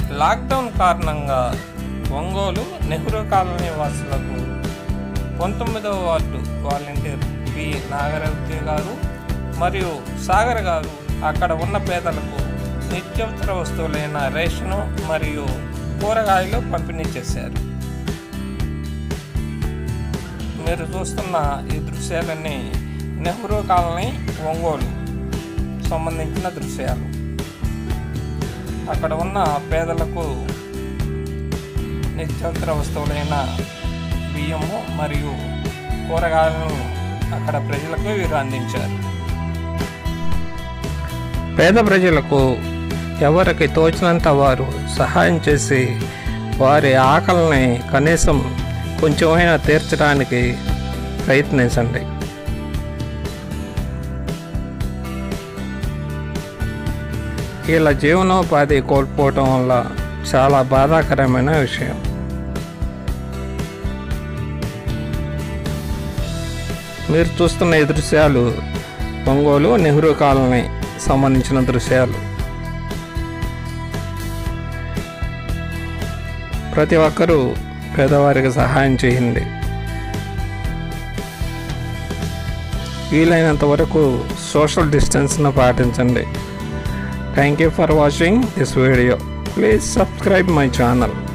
lockdown కారణంగా Ongole Nehru colony వాసులకు పంతొమ్మిదవ వార్డు వాలంటీర్ పి నాగరవతి గారు మరియు సాగర్ గారు అక్కడ ఉన్న పేదలకు నిత్యవసర వస్తువులైన రేషను మరియు కూరగాయలు పంపిణీ చేశారు మీరు చూస్తున్న ఈ దృశ్యాలన్నీ నెహ్రూ కాలనీ ఒంగోలు సంబంధించిన దృశ్యాలు అక్కడ ఉన్న పేదలకు నిత్యవసర వస్తువులైన బియ్యము మరియు కూరగాయలను అక్కడ ప్రజలకు వీరు అందించారు పేద ప్రజలకు ఎవరికి తోచినంత వారు సహాయం చేసి వారి ఆకలిని కనీసం కొంచెమైనా తీర్చడానికి ప్రయత్నించండి ఇలా జీవనోపాధి కోల్పోవటం వల్ల చాలా బాధాకరమైన విషయం మీరు చూస్తున్న ఈ దృశ్యాలు ఒంగోలు నెహ్రూ కాలనీ సంబంధించిన దృశ్యాలు ప్రతి ఒక్కరూ పేదవారికి సహాయం చేయండి వీలైనంత వరకు సోషల్ డిస్టెన్స్ను పాటించండి thank you for watching this video please subscribe my channel